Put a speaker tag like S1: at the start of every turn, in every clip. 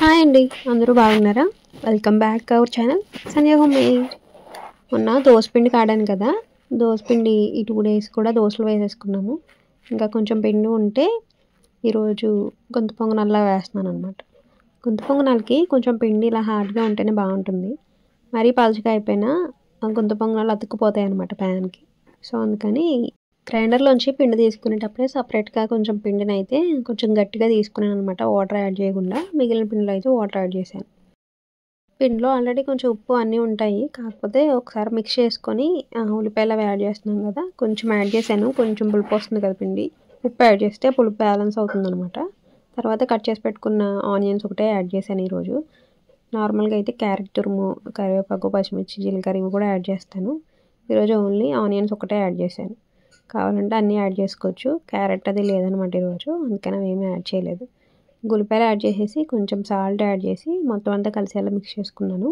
S1: hi అండి అందరూ బాగున్నారా welcome back our channel Sanjay home made మొన్న దోసపిండి కాడాను కదా దోసపిండి ఈ టూ డేస్ కూడా దోశలు వేసేసుకున్నాము ఇంకా కొంచెం పిండి ఉంటే ఈరోజు గొంతు పొంగనల్లా వేస్తున్నాను అనమాట గొంతు పొంగనాలకి కొంచెం పిండి ఇలా హార్డ్గా ఉంటేనే బాగుంటుంది మరీ పలుచగా అయిపోయినా ఆ గొంతు పొంగనాలు అతుక్కుపోతాయి అనమాట ప్యాన్కి సో అందుకని గ్రైండర్లోంచి పిండి తీసుకునేటప్పుడే సపరేట్గా కొంచెం పిండిని అయితే కొంచెం గట్టిగా తీసుకున్నాను అనమాట వాటర్ యాడ్ చేయకుండా మిగిలిన పిండిలో అయితే వాటర్ యాడ్ చేశాను పిండిలో ఆల్రెడీ కొంచెం ఉప్పు అన్నీ ఉంటాయి కాకపోతే ఒకసారి మిక్స్ చేసుకొని ఆ, ఉల్లిపాయలు అవి యాడ్ చేస్తున్నాం కదా కొంచెం యాడ్ చేశాను కొంచెం పులుపు వస్తుంది కదా పిండి ఉప్పు యాడ్ చేస్తే పులుపు బ్యాలెన్స్ అవుతుంది అనమాట తర్వాత కట్ చేసి పెట్టుకున్న ఆనియన్స్ ఒకటే యాడ్ చేశాను ఈరోజు నార్మల్గా అయితే క్యారెట్ తురుము కరివేపాకు పచ్చిమిర్చి జీలకర్ర ఇవి కూడా యాడ్ చేస్తాను ఈరోజు ఓన్లీ ఆనియన్స్ ఒకటే యాడ్ చేశాను కావాలంటే అన్నీ యాడ్ చేసుకోవచ్చు క్యారెట్ అది లేదనమాట ఈరోజు అందుకని అవి ఏమీ యాడ్ చేయలేదు గుల్లిపాయలు యాడ్ చేసేసి కొంచెం సాల్ట్ యాడ్ చేసి మొత్తం అంతా కలిసేలా మిక్స్ చేసుకున్నాను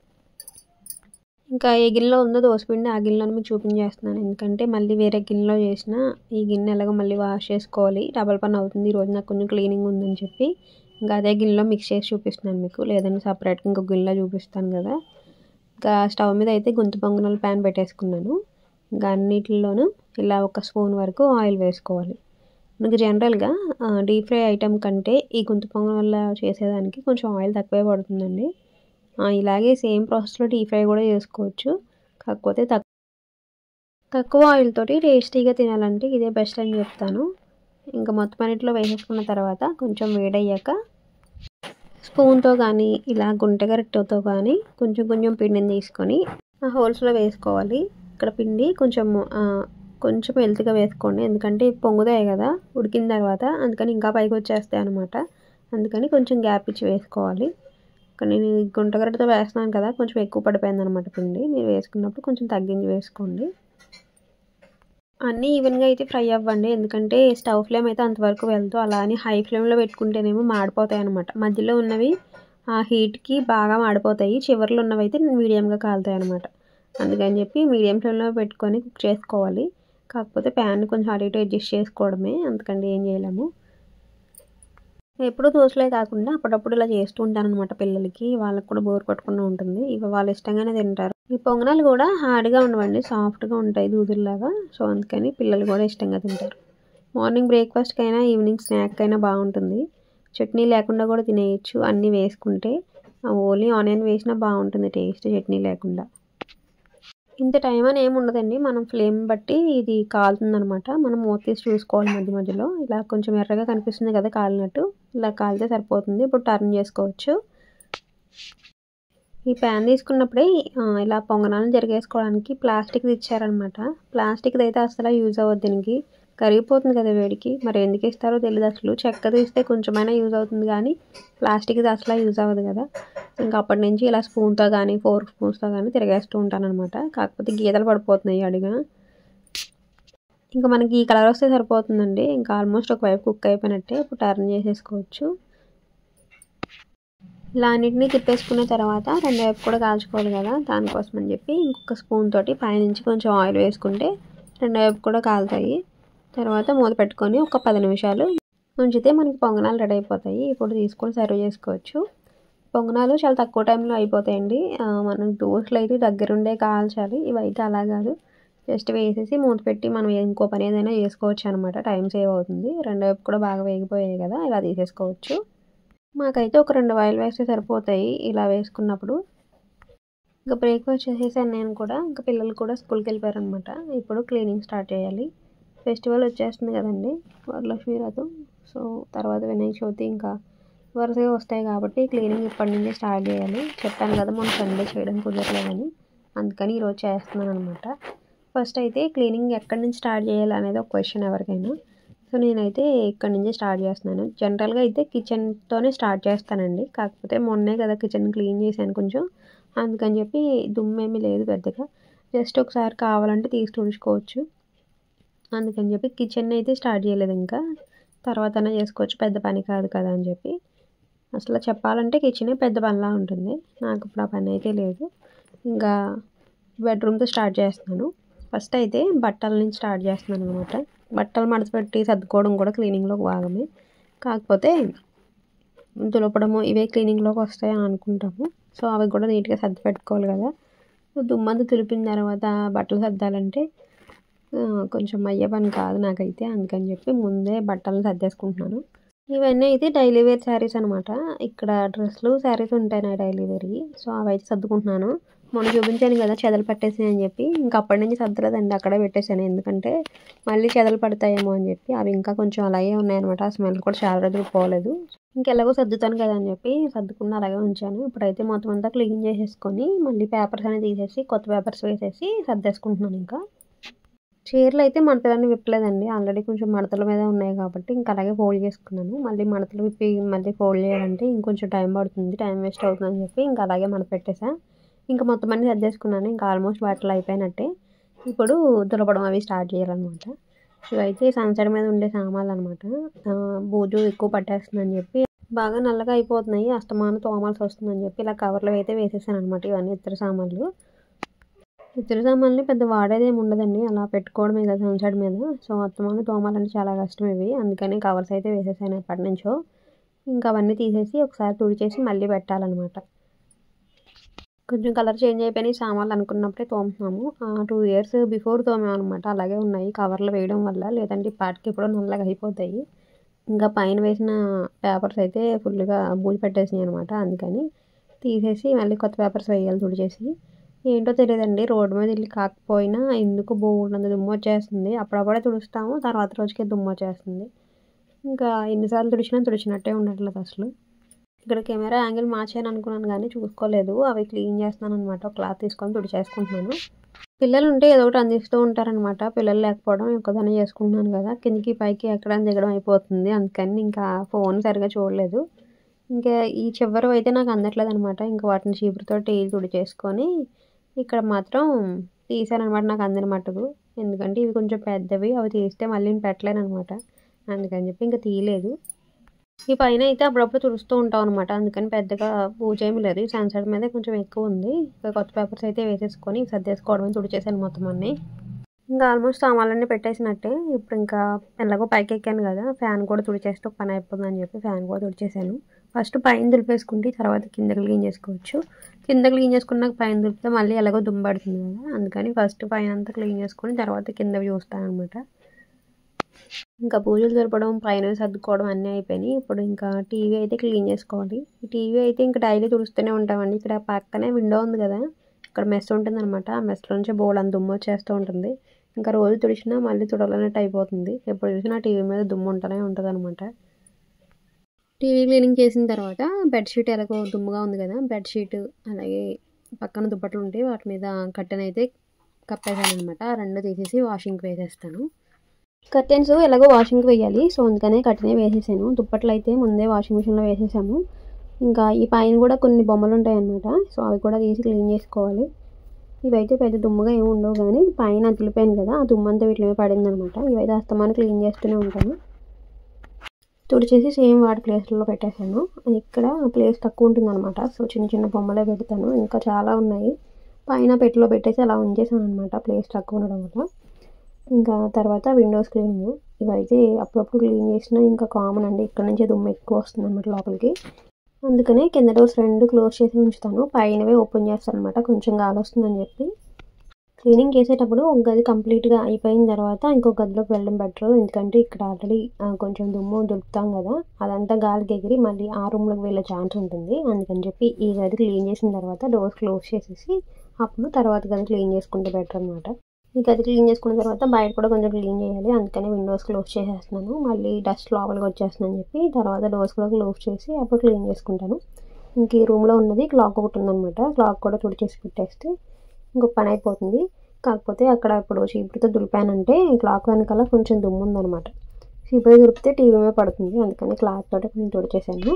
S1: ఇంకా ఏ గిన్నెలో ఉందో దోసపిండి ఆ గిన్నెలో మీకు చూపించేస్తున్నాను ఎందుకంటే మళ్ళీ వేరే గిన్నెలో చేసిన ఈ గిన్నె ఎలాగో మళ్ళీ వాష్ చేసుకోవాలి డబల్ పని అవుతుంది ఈరోజు నాకు కొంచెం క్లీనింగ్ ఉందని చెప్పి ఇంకా అదే గిన్నెలో మిక్స్ చేసి చూపిస్తున్నాను మీకు లేదంటే సపరేట్గా ఇంకో గిన్నెలో చూపిస్తాను కదా ఇంకా స్టవ్ మీద అయితే గుంత పొంగనాలు ప్యాన్ పెట్టేసుకున్నాను ఇంకా అన్నిటిలోనూ ఇలా ఒక స్పూన్ వరకు ఆయిల్ వేసుకోవాలి మనకి జనరల్గా డీప్ ఫ్రై ఐటెం కంటే ఈ గుంత పొంగల్ వల్ల చేసేదానికి కొంచెం ఆయిల్ తక్కువే పడుతుందండి ఆ, ఇలాగే సేమ్ ప్రాసెస్లో డీప్ ఫ్రై కూడా చేసుకోవచ్చు కాకపోతే తక్కువ తక్కువ ఆయిల్ తోటి టేస్టీగా తినాలంటే ఇదే బెస్ట్ అని చెప్తాను ఇంకా మొత్తం అన్నిటిలో వేసేసుకున్న తర్వాత కొంచెం వేడయ్యాక స్పూన్తో కానీ ఇలా గుంటె గరిటెతో కానీ కొంచెం కొంచెం పిండిని తీసుకొని ఆ హోల్స్లో వేసుకోవాలి ఇక్కడ పిండి కొంచెం ఆ, కొంచెం హెల్త్గా వేసుకోండి ఎందుకంటే ఇవి పొంగుతాయి కదా ఉడికిన తర్వాత అందుకని ఇంకా పైకి వచ్చేస్తాయి అనమాట అందుకని కొంచెం గ్యాప్ ఇచ్చి వేసుకోవాలి ఇక్కడ నేను ఈ గుంటగడ్డతో వేస్తున్నాను కదా కొంచెం ఎక్కువ పడిపోయింది అనమాట పిండి మీరు వేసుకున్నప్పుడు కొంచెం తగ్గించి వేసుకోండి అన్నీ ఈవెన్గా అయితే ఫ్రై అవ్వండి ఎందుకంటే స్టవ్ ఫ్లేమ్ అయితే అంతవరకు వెళ్తూ అలా అని హై ఫ్లేమ్లో పెట్టుకుంటేనేమో మాడిపోతాయి అనమాట మధ్యలో ఉన్నవి ఆ హీట్కి బాగా మాడిపోతాయి చివర్లో ఉన్నవి అయితే మీడియంగా కాలుతాయి అనమాట అందుకని చెప్పి మీడియం ఫ్లేమ్లో పెట్టుకొని కుక్ చేసుకోవాలి కాకపోతే ప్యాన్ కొంచెం అటు ఇటు అడ్జస్ట్ చేసుకోవడమే అందుకంటే ఏం చేయలేము ఎప్పుడు దోశలే కాకుండా అప్పుడప్పుడు ఇలా చేస్తూ ఉంటాను అనమాట పిల్లలకి వాళ్ళకి కూడా బోర్ కొట్టకుండా ఉంటుంది ఇవి వాళ్ళు ఇష్టంగానే తింటారు ఈ పొంగనాలు కూడా హార్డ్గా ఉండవండి సాఫ్ట్గా ఉంటాయి దూదుల్లాగా సో అందుకని పిల్లలు కూడా ఇష్టంగా తింటారు మార్నింగ్ బ్రేక్ఫాస్ట్కి అయినా ఈవినింగ్ స్నాక్ అయినా బాగుంటుంది చట్నీ లేకుండా కూడా తినేయచ్చు అన్నీ వేసుకుంటే ఓన్లీ ఆనియన్ వేసినా బాగుంటుంది టేస్ట్ చట్నీ లేకుండా ఇంత టైం అని ఏమి ఉండదండి మనం ఫ్లేమ్ బట్టి ఇది కాలుతుందనమాట మనం మూత తీసి చూసుకోవాలి మధ్య మధ్యలో ఇలా కొంచెం ఎర్రగా కనిపిస్తుంది కదా కాలినట్టు ఇలా కాలితే సరిపోతుంది ఇప్పుడు టర్న్ చేసుకోవచ్చు ఈ ప్యాన్ తీసుకున్నప్పుడే ఆ, ఇలా పొంగనాలను జరిగేసుకోవడానికి ప్లాస్టిక్ది ఇచ్చారనమాట ప్లాస్టిక్ది అయితే అసలు యూజ్ అవ్వదు దీనికి కరిగిపోతుంది కదా వేడికి మరి ఎందుకు ఇస్తారో తెలియదు అసలు చెక్కది ఇస్తే కొంచెమైనా యూజ్ అవుతుంది కానీ ప్లాస్టిక్ది అసలు యూజ్ అవ్వదు కదా ఇంకా అప్పటి నుంచి ఇలా స్పూన్తో కానీ ఫోర్ స్పూన్స్తో కానీ తిరగేస్తూ ఉంటాను అనమాట కాకపోతే గీతలు పడిపోతున్నాయి అడిగా ఇంకా మనకి ఈ కలర్ వస్తే సరిపోతుందండి ఇంకా ఆల్మోస్ట్ ఒకవైపు కుక్ అయిపోయినట్టే ఇప్పుడు టర్న్ చేసేసుకోవచ్చు ఇలా అన్నిటినీ తిప్పేసుకున్న తర్వాత రెండు వైపు కూడా కాల్చుకోవాలి కదా దానికోసం అని చెప్పి ఇంకొక స్పూన్ తోటి పైనుంచి కొంచెం ఆయిల్ వేసుకుంటే రెండు వైపు కూడా కాలుతాయి తర్వాత మూత పెట్టుకొని ఒక పది నిమిషాలు ఉంచితే మనకి పొంగనాలు రెడీ అయిపోతాయి ఇప్పుడు తీసుకొని సర్వ్ చేసుకోవచ్చు పొంగనాలు చాలా తక్కువ టైంలో అయిపోతాయండి ఆ, మనం దోశలు అయితే దగ్గరుండే కాల్చాలి ఇవైతే అలా కాదు జస్ట్ వేసేసి మూత పెట్టి మనం ఇంకో పని ఏదైనా చేసుకోవచ్చు అనమాట టైం సేవ్ అవుతుంది రెండు వైపు కూడా బాగా వేగిపోయాయి కదా ఇలా తీసేసుకోవచ్చు మాకైతే ఒక రెండు వాయిల్ వేస్తే సరిపోతాయి ఇలా వేసుకున్నప్పుడు ఇంకా బ్రేక్ఫాస్ట్ చేసేసాను నేను కూడా ఇంకా పిల్లలు కూడా స్కూల్కి వెళ్ళిపోయారు అనమాట ఇప్పుడు క్లీనింగ్ స్టార్ట్ చేయాలి ఫెస్టివల్ వచ్చేస్తుంది కదండి వరలక్ష్మి వ్రతం సో తర్వాత వినాయక చవితి ఇంకా వరుసగా వస్తాయి కాబట్టి క్లీనింగ్ ఇప్పటి నుంచే స్టార్ట్ చేయాలి చెప్పాను కదా మొన్న సండే చేయడం కుదరలేదని అందుకని ఈరోజు చేస్తున్నాను అనమాట ఫస్ట్ అయితే క్లీనింగ్ ఎక్కడి నుంచి స్టార్ట్ చేయాలి అనేది ఒక క్వశ్చన్ ఎవరికైనా సో నేనైతే ఇక్కడి నుంచే స్టార్ట్ చేస్తున్నాను జనరల్గా అయితే కిచెన్తోనే స్టార్ట్ చేస్తానండి కాకపోతే మొన్నే కదా కిచెన్ క్లీన్ చేశాను కొంచెం అందుకని చెప్పి దుమ్మేమీ లేదు పెద్దగా జస్ట్ ఒకసారి కావాలంటే తీసి తుడుచుకోవచ్చు అందుకని చెప్పి కిచెన్ అయితే స్టార్ట్ చేయలేదు ఇంకా తర్వాత చేసుకోవచ్చు పెద్ద పని కాదు కదా అని చెప్పి అసలు చెప్పాలంటే కిచెనే పెద్ద పనిలా ఉంటుంది నాకు ఇప్పుడు ఆ పని అయితే లేదు ఇంకా బెడ్రూమ్తో స్టార్ట్ చేస్తున్నాను ఫస్ట్ అయితే బట్టల నుంచి స్టార్ట్ చేస్తున్నాను అనమాట బట్టలు మడత పెట్టి సర్దుకోవడం కూడా క్లీనింగ్లో భాగమే కాకపోతే దులపడము ఇవే క్లీనింగ్లోకి వస్తాయి అని అనుకుంటాము సో అవి కూడా నీట్గా సర్ది పెట్టుకోవాలి కదా సో దుమ్మంతా తులిపిన తర్వాత బట్టలు సర్దాలంటే ఆ, కొంచెం అయ్యే పని కాదు నాకైతే అందుకని చెప్పి ముందే బట్టలు సర్దేసుకుంటున్నాను ఇవన్నీ అయితే డైలీ వేర్ శారీస్ అనమాట ఇక్కడ డ్రెస్లు శారీస్ ఉంటాయి నా డైలీ వేర్వి సో అవి అయితే సర్దుకుంటున్నాను మొన్న చూపించాను కదా చెదలు పట్టేసాయి అని చెప్పి ఇంకా అప్పటి నుంచి సర్దలేదండి అక్కడే పెట్టేశాను ఎందుకంటే మళ్ళీ చెదలు పడతాయేమో అని చెప్పి అవి ఇంకా కొంచెం అలాగే ఉన్నాయన్నమాట ఆ స్మెల్ కూడా చాలా రోజులు పోలేదు ఇంకెలాగో సర్దుతాను కదా అని చెప్పి సర్దుకుని అలాగే ఉంచాను ఇప్పుడైతే మొత్తం అంతా క్లీన్ చేసేసుకొని మళ్ళీ పేపర్స్ అనేది తీసేసి కొత్త పేపర్స్ వేసేసి సర్దేసుకుంటున్నాను ఇంకా చీరలు అయితే మడతలన్నీ విప్పలేదండి ఆల్రెడీ కొంచెం మడతల మీద ఉన్నాయి కాబట్టి ఇంకా అలాగే ఫోల్డ్ చేసుకున్నాను మళ్ళీ మడతలు విప్పి మళ్ళీ ఫోల్డ్ చేయాలంటే ఇంకొంచెం టైం పడుతుంది టైం వేస్ట్ అవుతుందని చెప్పి ఇంకా అలాగే మడత పెట్టేసా ఇంకా మొత్తం అన్ని సర్దేసుకున్నాను ఇంకా ఆల్మోస్ట్ బట్టలు అయిపోయినట్టే ఇప్పుడు దులపడం అవి స్టార్ట్ చేయాలన్నమాట ఇవైతే సన్సెట్ మీద ఉండే సామాన్లు అనమాట బూజు ఎక్కువ పట్టేస్తుందని చెప్పి బాగా నల్లగా అయిపోతున్నాయి అస్తమానం తోమాల్సి వస్తుందని చెప్పి ఇలా కవర్లో అయితే వేసేసాను అనమాట ఇవన్నీ ఇతర సామాన్లు ఇతర సామాన్లు పెద్ద వాడేది ఏమి ఉండదండి అలా పెట్టుకోవడమే కదా సన్సెట్ మీద సో అస్తమానం తోమాలంటే చాలా కష్టం ఇవి అందుకని కవర్స్ అయితే వేసేసాను ఎప్పటి నుంచో ఇంకా అవన్నీ తీసేసి ఒకసారి తుడిచేసి మళ్ళీ పెట్టాలన్నమాట కొంచెం కలర్ చేంజ్ అయిపోయినాయి సామాన్లు అనుకున్నప్పుడే తోముతున్నాము టూ ఇయర్స్ బిఫోర్ తోమాము అనమాట అలాగే ఉన్నాయి కవర్లు వేయడం వల్ల లేదంటే ఈ పాటికి ఎప్పుడో నల్లగా అయిపోతాయి ఇంకా పైన వేసిన పేపర్స్ అయితే ఫుల్గా బూజు పెట్టేసినాయి అనమాట అందుకని తీసేసి మళ్ళీ కొత్త పేపర్స్ వేయాలి తుడిచేసి ఏంటో తెలియదండి రోడ్డు మీద వెళ్ళి కాకపోయినా ఎందుకు బోర్డు దుమ్ము వచ్చేస్తుంది అప్పుడప్పుడే తుడుస్తాము తర్వాత రోజుకే దుమ్ము వచ్చేస్తుంది ఇంకా ఎన్నిసార్లు తుడిచినా తుడిచినట్టే ఉండట్లేదు అసలు ఇక్కడ కెమెరా యాంగిల్ మార్చాను అనుకున్నాను కానీ చూసుకోలేదు అవి క్లీన్ చేస్తున్నాను అనమాట క్లాత్ తీసుకొని తుడిచేసుకుంటున్నాను పిల్లలు ఉంటే ఏదో ఒకటి అందిస్తూ ఉంటారనమాట పిల్లలు లేకపోవడం ఒక్కదాన్ని చేసుకుంటున్నాను కదా కిందికి పైకి ఎక్కడం దిగడం అయిపోతుంది అందుకని ఇంకా ఫోన్ సరిగా చూడలేదు ఇంకా ఈ చివరి అయితే నాకు అందట్లేదు అనమాట ఇంకా వాటిని చీపురుతో టీలు తుడిచేసుకొని ఇక్కడ మాత్రం తీసాను అనమాట నాకు అందిన మట్టుకు ఎందుకంటే ఇవి కొంచెం పెద్దవి అవి తీస్తే మళ్ళీ నేను పెట్టలేను అనమాట అందుకని చెప్పి ఇంకా తీయలేదు ఈ పైన అయితే అప్పుడప్పుడు తుడుస్తూ ఉంటాం అనమాట అందుకని పెద్దగా పూజ ఏమి లేదు ఈ సన్సెట్ మీద కొంచెం ఎక్కువ ఉంది ఇంకా కొత్త పేపర్స్ అయితే వేసేసుకొని సర్దేసుకోవడం తుడిచేసాను మొత్తం అన్ని ఇంకా ఆల్మోస్ట్ సామాన్లన్నీ పెట్టేసినట్టే ఇప్పుడు ఇంకా ఎలాగో పైకి ఎక్కాను కదా ఫ్యాన్ కూడా తుడిచేస్తే ఒక పని అయిపోతుందని చెప్పి ఫ్యాన్ కూడా తుడిచేసాను ఫస్ట్ పైన దులిపేసుకుంటే తర్వాత కింద క్లీన్ చేసుకోవచ్చు కింద క్లీన్ చేసుకున్నాక పైన దులిపితే మళ్ళీ ఎలాగో దుమ్మబడుతుంది కదా అందుకని ఫస్ట్ పైన అంతా క్లీన్ చేసుకొని తర్వాత కింద చూస్తాను అనమాట ఇంకా పూజలు జరపడం పైన సర్దుకోవడం అన్నీ అయిపోయినాయి ఇప్పుడు ఇంకా టీవీ అయితే క్లీన్ చేసుకోవాలి ఈ టీవీ అయితే ఇంకా డైలీ తుడుస్తూనే ఉంటామండి ఇక్కడ పక్కనే విండో ఉంది కదా ఇక్కడ మెస్ ఉంటుంది అనమాట ఆ మెస్లో నుంచి బోర్డు అంత దుమ్ము వచ్చేస్తూ ఉంటుంది ఇంకా రోజు తుడిచినా మళ్ళీ తుడలన్నట్టు అయిపోతుంది ఎప్పుడు చూసినా టీవీ మీద దుమ్ము ఉంటూనే ఉంటుంది అనమాట టీవీ క్లీనింగ్ చేసిన తర్వాత బెడ్షీట్ ఎలాగో దుమ్ముగా ఉంది కదా బెడ్షీట్ అలాగే పక్కన దుప్పట్లు ఉంటాయి వాటి మీద కట్టెన్ అయితే కప్పేసాను అనమాట రెండు తీసేసి వాషింగ్కి వేసేస్తాను కర్టెన్స్ ఎలాగో వాషింగ్కి వేయాలి సో అందుకనే కట్టెనే వేసేసాను దుప్పట్లు అయితే ముందే వాషింగ్ మిషన్లో వేసేసాము ఇంకా ఈ పైన కూడా కొన్ని బొమ్మలు ఉంటాయి అన్నమాట సో అవి కూడా తీసి క్లీన్ చేసుకోవాలి ఇవైతే పెద్ద దుమ్ముగా ఏమి ఉండవు కానీ పైన తులిపోయాను కదా ఆ దుమ్మంతా వీటి మీద పడింది అనమాట ఇవైతే అస్తమానం క్లీన్ చేస్తూనే ఉంటాను తుడిచేసి సేమ్ వాటి ప్లేస్లలో పెట్టేశాను ఇక్కడ ప్లేస్ తక్కువ ఉంటుంది అనమాట సో చిన్న చిన్న బొమ్మలే పెడతాను ఇంకా చాలా ఉన్నాయి పైన పెట్టిలో పెట్టేసి అలా ఉంచేసాను అనమాట ప్లేస్ తక్కువ ఉండడం వల్ల ఇంకా తర్వాత విండోస్ క్లీనింగ్ ఇవైతే అప్పుడప్పుడు క్లీన్ చేసినా ఇంకా కామన్ అండి ఇక్కడ నుంచే దుమ్ము ఎక్కువ వస్తుంది అనమాట లోపలికి అందుకనే కింద డోర్స్ రెండు క్లోజ్ చేసి ఉంచుతాను పైనవే ఓపెన్ చేస్తాను అనమాట కొంచెం గాలి వస్తుందని చెప్పి క్లీనింగ్ చేసేటప్పుడు ఒక గది కంప్లీట్గా అయిపోయిన తర్వాత ఇంకొక గదిలోకి వెళ్ళడం బెటర్ ఎందుకంటే ఇక్కడ ఆల్రెడీ కొంచెం దుమ్ము దులుపుతాం కదా అదంతా గాలికి ఎగిరి మళ్ళీ ఆ రూమ్లోకి వెళ్ళే ఛాన్స్ ఉంటుంది అందుకని చెప్పి ఈ గది క్లీన్ చేసిన తర్వాత డోర్స్ క్లోజ్ చేసేసి అప్పుడు తర్వాత గది క్లీన్ చేసుకుంటే బెటర్ అనమాట ఈ గది క్లీన్ చేసుకున్న తర్వాత బయట కూడా కొంచెం క్లీన్ చేయాలి అందుకని విండోస్ క్లోజ్ చేసేస్తున్నాను మళ్ళీ డస్ట్ లోపలికి వచ్చేస్తుందని చెప్పి తర్వాత డోర్స్ కూడా క్లోజ్ చేసి అప్పుడు క్లీన్ చేసుకుంటాను ఇంక ఈ రూమ్లో ఉన్నది క్లాక్ ఒకటి ఉందన్నమాట క్లాక్ కూడా తుడిచేసి పెట్టేస్తే ఇంకొక పని అయిపోతుంది కాకపోతే అక్కడ ఇప్పుడు చీపురుతో దులిపానంటే క్లాక్ వెనకాల కొంచెం దుమ్ము ఉందన్నమాట చీపురు దులిపితే టీవీ మీద పడుతుంది అందుకని క్లాత్ తోటి కొంచెం తుడిచేసాను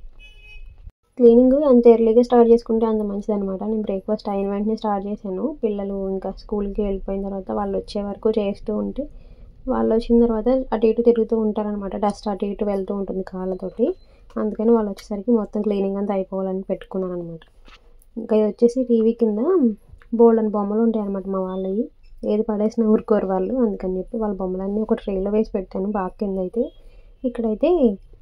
S1: క్లీనింగ్ ఎంత ఎర్లీగా స్టార్ట్ చేసుకుంటే అంత మంచిది అనమాట నేను బ్రేక్ఫాస్ట్ అయిన వెంటనే స్టార్ట్ చేశాను పిల్లలు ఇంకా స్కూల్కి వెళ్ళిపోయిన తర్వాత వాళ్ళు వచ్చే వరకు చేస్తూ ఉంటే వాళ్ళు వచ్చిన తర్వాత అటు ఇటు తిరుగుతూ ఉంటారనమాట డస్ట్ అటు ఇటు వెళ్తూ ఉంటుంది కాళ్ళతోటి అందుకని వాళ్ళు వచ్చేసరికి మొత్తం క్లీనింగ్ అంతా అయిపోవాలని పెట్టుకున్నాను అనమాట ఇంకా ఇది వచ్చేసి టీవీ కింద బోల్డ్ అని బొమ్మలు ఉంటాయి అనమాట మా వాళ్ళవి ఏది పడేసినా ఊరుకోరు వాళ్ళు అందుకని చెప్పి వాళ్ళ బొమ్మలన్నీ ఒక ట్రేలో వేసి పెట్టాను బాగా కింద అయితే ఇక్కడైతే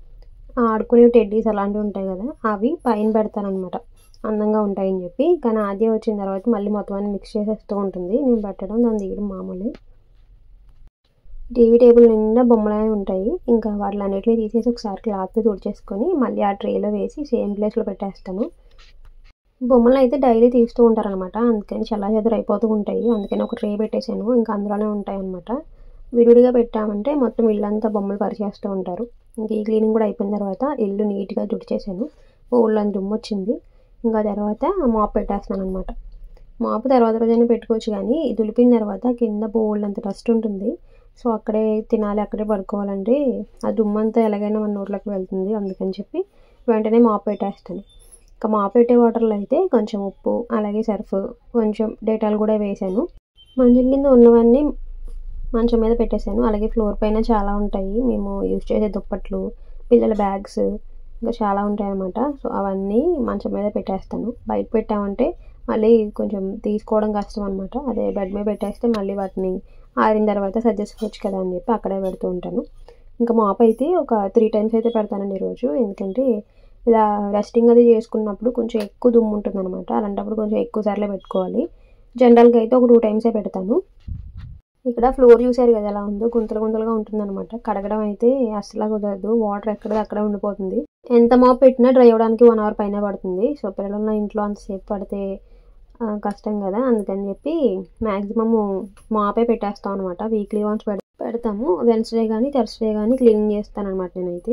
S1: ఆడుకునే టెడ్డీస్ అలాంటివి ఉంటాయి కదా అవి పైన పెడతానమాట అందంగా ఉంటాయని చెప్పి కానీ ఆద్య వచ్చిన తర్వాత మళ్ళీ మొత్తం అన్ని మిక్స్ చేసేస్తూ ఉంటుంది నేను పెట్టడం దాన్ని తీయడం మామూలే టీవీ టేబుల్ నిండా బొమ్మలే ఉంటాయి ఇంకా వాటిని అన్నిటిని తీసేసి ఒకసారి క్లాత్ తుడిచేసుకొని మళ్ళీ ఆ ట్రేలో వేసి సేమ్ ప్లేస్లో పెట్టేస్తాను బొమ్మలు అయితే డైలీ తీస్తూ ఉంటారనమాట అందుకని చల్లా చెదరు అయిపోతూ ఉంటాయి అందుకని ఒక ట్రే పెట్టేశాను ఇంకా అందులోనే ఉంటాయి అనమాట విడివిడిగా పెట్టామంటే మొత్తం ఇల్లంతా బొమ్మలు పరిచేస్తూ ఉంటారు ఇంక ఈ క్లీనింగ్ కూడా అయిపోయిన తర్వాత ఇల్లు నీట్గా తుడిచేసాను ఊళ్ళని దుమ్ము వచ్చింది ఇంకా తర్వాత మాప్ పెట్టేస్తున్నాను అనమాట మాపు తర్వాత రోజైనా పెట్టుకోవచ్చు కానీ దులిపిన తర్వాత కింద బోల్డంత డస్ట్ ఉంటుంది సో అక్కడే తినాలి అక్కడే పడుకోవాలంటే ఆ దుమ్మంతా ఎలాగైనా మన నోట్లోకి వెళ్తుంది అందుకని చెప్పి వెంటనే మాప్ పెట్టేస్తాను ఇంకా మాప్ పెట్టే వాటర్లో అయితే కొంచెం ఉప్పు అలాగే సర్ఫ్ కొంచెం డేటాలు కూడా వేసాను మంచం కింద ఉన్నవన్నీ మంచం మీద పెట్టేశాను అలాగే ఫ్లోర్ పైన చాలా ఉంటాయి మేము యూజ్ చేసే దుప్పట్లు పిల్లల బ్యాగ్స్ ఇంకా చాలా ఉంటాయి అన్నమాట సో అవన్నీ మంచం మీద పెట్టేస్తాను బయట పెట్టామంటే మళ్ళీ కొంచెం తీసుకోవడం కష్టం అనమాట అదే బెడ్ మీద పెట్టేస్తే మళ్ళీ వాటిని ఆరిన తర్వాత సర్దేసుకోవచ్చు కదా అని చెప్పి అక్కడే పెడుతూ ఉంటాను ఇంకా మాప్ అయితే ఒక త్రీ టైమ్స్ అయితే పెడతానండి రోజు ఎందుకంటే ఇలా రెస్టింగ్ అది చేసుకున్నప్పుడు కొంచెం ఎక్కువ దుమ్ము ఉంటుంది అనమాట అలాంటప్పుడు కొంచెం ఎక్కువ సార్లే పెట్టుకోవాలి జనరల్గా అయితే ఒక టూ టైమ్సే పెడతాను ఇక్కడ ఫ్లోర్ చూసారు కదా ఎలా ఉందో గుంతలు గుంతలుగా ఉంటుందన్నమాట కడగడం అయితే అసలు కుదరదు వాటర్ ఎక్కడ అక్కడే ఉండిపోతుంది ఎంత మాప్ పెట్టినా డ్రై అవ్వడానికి వన్ అవర్ పైన పడుతుంది సో పిల్లలు ఉన్న ఇంట్లో అంతసేపు పడితే కష్టం కదా అందుకని చెప్పి మ్యాక్సిమము మాపే పెట్టేస్తాం అనమాట వీక్లీ వన్స్ పెడతాము వెన్స్డే కానీ థర్స్డే కానీ క్లీనింగ్ చేస్తాను అనమాట నేనైతే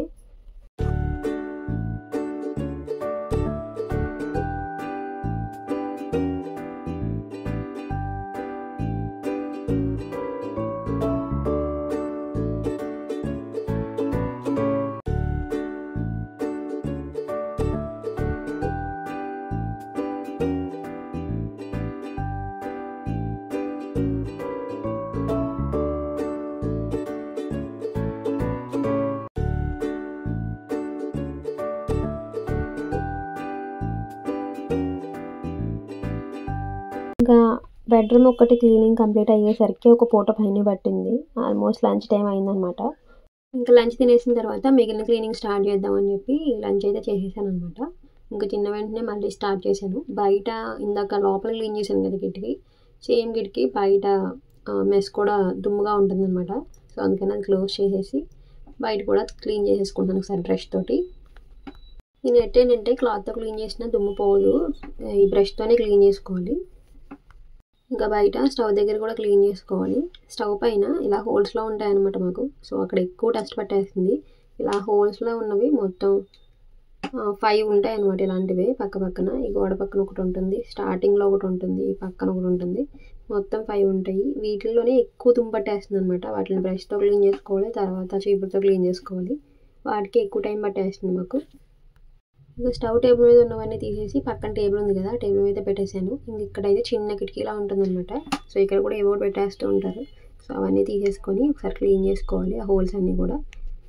S1: ఇంకా బెడ్రూమ్ ఒకటి క్లీనింగ్ కంప్లీట్ అయ్యేసరికి ఒక పూట పైన పట్టింది ఆల్మోస్ట్ లంచ్ టైం అయిందనమాట ఇంకా లంచ్ తినేసిన తర్వాత మిగిలిన క్లీనింగ్ స్టార్ట్ చేద్దామని చెప్పి లంచ్ అయితే చేసేసాను అనమాట ఇంకా చిన్న వెంటనే మళ్ళీ స్టార్ట్ చేశాను బయట ఇందాక లోపల క్లీన్ చేశాను కదా కిటికీ సేమ్ కిటికీ బయట మెస్ కూడా దుమ్ముగా ఉంటుందన్నమాట సో అందుకని అది క్లోజ్ చేసేసి బయట కూడా క్లీన్ చేసేసుకుంటాను ఒకసారి బ్రష్ తోటి ఈ నెట్ ఏంటంటే క్లాత్తో క్లీన్ చేసినా దుమ్ము పోదు ఈ బ్రష్తోనే క్లీన్ చేసుకోవాలి ఇంకా బయట స్టవ్ దగ్గర కూడా క్లీన్ చేసుకోవాలి స్టవ్ పైన ఇలా హోల్స్లో ఉంటాయన్నమాట మాకు సో అక్కడ ఎక్కువ డస్ట్ పట్టేస్తుంది ఇలా హోల్స్లో ఉన్నవి మొత్తం ఫైవ్ ఉంటాయి అనమాట ఇలాంటివి పక్క పక్కన ఈ గోడ పక్కన ఒకటి ఉంటుంది స్టార్టింగ్లో ఒకటి ఉంటుంది ఈ పక్కన ఒకటి ఉంటుంది మొత్తం ఫైవ్ ఉంటాయి వీటిల్లోనే ఎక్కువ దుమ్ము పట్టేస్తుంది అనమాట వాటిని బ్రష్తో క్లీన్ చేసుకోవాలి తర్వాత చీపురుతో క్లీన్ చేసుకోవాలి వాటికి ఎక్కువ టైం పట్టేస్తుంది మాకు ఇంకా స్టవ్ టేబుల్ మీద ఉన్నవన్నీ తీసేసి పక్కన టేబుల్ ఉంది కదా టేబుల్ మీద పెట్టేశాను ఇంక ఇక్కడైతే చిన్న కిటికీలా ఉంటుందన్నమాట సో ఇక్కడ కూడా ఏవో పెట్టేస్తూ ఉంటారు సో అవన్నీ తీసేసుకొని ఒకసారి క్లీన్ చేసుకోవాలి ఆ హోల్స్ అన్నీ కూడా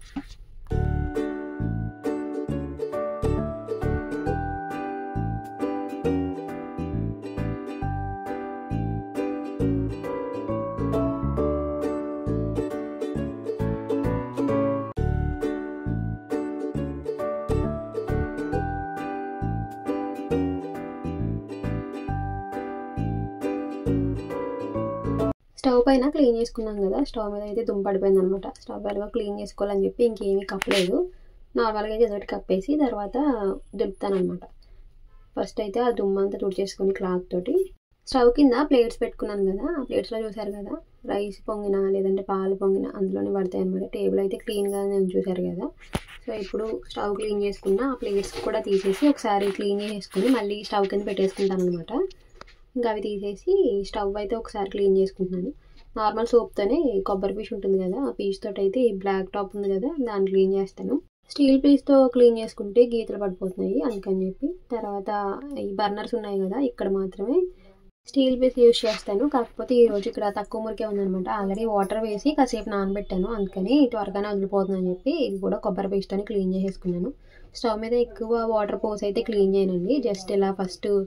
S1: స్టవ్ పైన క్లీన్ చేసుకున్నాం కదా స్టవ్ మీద అయితే దుమ్ము పడిపోయింది అనమాట స్టవ్ పైన క్లీన్ చేసుకోవాలని చెప్పి ఇంకేమీ కప్పలేదు నార్మల్గా అయితే ఒకటి కప్పేసి తర్వాత దులుపుతానమాట ఫస్ట్ అయితే ఆ దుమ్ము అంతా తుడిచేసుకొని క్లాత్ తోటి స్టవ్ కింద ప్లేట్స్ పెట్టుకున్నాను కదా ఆ ప్లేట్స్లో చూసారు కదా రైస్ పొంగిన లేదంటే పాలు పొంగిన అందులోనే పడతాయి అనమాట టేబుల్ అయితే క్లీన్గా నేను చూసారు కదా సో ఇప్పుడు స్టవ్ క్లీన్ చేసుకున్న ఆ ప్లేట్స్ కూడా తీసేసి ఒకసారి క్లీన్ చేసేసుకుని మళ్ళీ స్టవ్ కింద పెట్టేసుకుంటాను అనమాట ఇంకా అవి తీసేసి స్టవ్ అయితే ఒకసారి క్లీన్ చేసుకుంటున్నాను నార్మల్ సోప్తోనే కొబ్బరి పీచు ఉంటుంది కదా ఆ పీచ్ తోటి అయితే ఈ బ్లాక్ టాప్ ఉంది కదా దాన్ని క్లీన్ చేస్తాను స్టీల్ పీస్తో క్లీన్ చేసుకుంటే గీతలు పడిపోతున్నాయి అందుకని చెప్పి తర్వాత ఈ బర్నర్స్ ఉన్నాయి కదా ఇక్కడ మాత్రమే స్టీల్ పీస్ యూజ్ చేస్తాను కాకపోతే ఈరోజు ఇక్కడ తక్కువ మురికే ఉందనమాట ఆల్రెడీ వాటర్ వేసి కాసేపు నానబెట్టాను అందుకని త్వరగానే వదిలిపోతుందని చెప్పి ఇది కూడా కొబ్బరి పీచుతోనే క్లీన్ చేసేసుకున్నాను స్టవ్ మీద ఎక్కువ వాటర్ పోసి అయితే క్లీన్ చేయనండి జస్ట్ ఇలా ఫస్ట్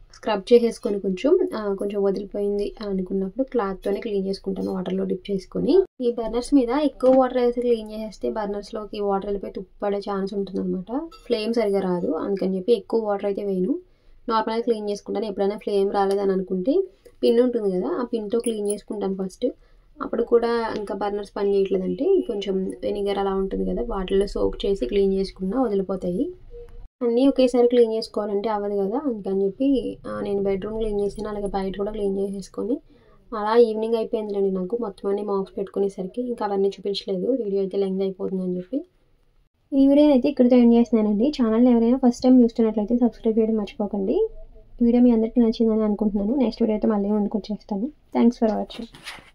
S1: స్క్రబ్ చేసేసుకొని కొంచెం ఆ, కొంచెం వదిలిపోయింది అనుకున్నప్పుడు క్లాత్తోనే క్లీన్ చేసుకుంటాను వాటర్లో డిప్ చేసుకొని ఈ బర్నర్స్ మీద ఎక్కువ వాటర్ వేసి క్లీన్ చేసేస్తే బర్నర్స్లోకి వాటర్ వెళ్ళిపోయి తుప్పడే ఛాన్స్ ఉంటుంది అనమాట ఫ్లేమ్ సరిగా రాదు అందుకని చెప్పి ఎక్కువ వాటర్ అయితే వేయను నార్మల్గా క్లీన్ చేసుకుంటాను ఎప్పుడైనా ఫ్లేమ్ రాలేదని అనుకుంటే పిన్ ఉంటుంది కదా ఆ పిన్తో క్లీన్ చేసుకుంటాను ఫస్ట్ అప్పుడు కూడా ఇంకా బర్నర్స్ పని చేయట్లేదంటే కొంచెం వెనిగర్ అలా ఉంటుంది కదా వాటిల్లో సోక్ చేసి క్లీన్ చేసుకున్నా వదిలిపోతాయి అన్నీ ఒకేసారి క్లీన్ చేసుకోవాలంటే అవ్వదు కదా అందుకని చెప్పి ఆ, నేను బెడ్రూమ్ క్లీన్ చేసాను అలాగే బయట కూడా క్లీన్ చేసేసుకొని అలా ఈవినింగ్ అయిపోయిందిలేండి నాకు మొత్తం అన్ని మాక్స్ పెట్టుకునేసరికి ఇంకా అవన్నీ చూపించలేదు వీడియో అయితే లెంగ్ అయిపోతుందని చెప్పి ఈ వీడియో అయితే ఇక్కడితో ఎండ్ చేస్తున్నానండి ఛానల్ ఎవరైనా ఫస్ట్ టైం చూస్తున్నట్లయితే సబ్స్క్రైబ్ చేయడం మర్చిపోకండి వీడియో మీ అందరికీ నచ్చిందని అనుకుంటున్నాను నెక్స్ట్ వీడియో అయితే మళ్ళీ వండుకొచ్చేస్తాను థ్యాంక్స్ ఫర్ వాచింగ్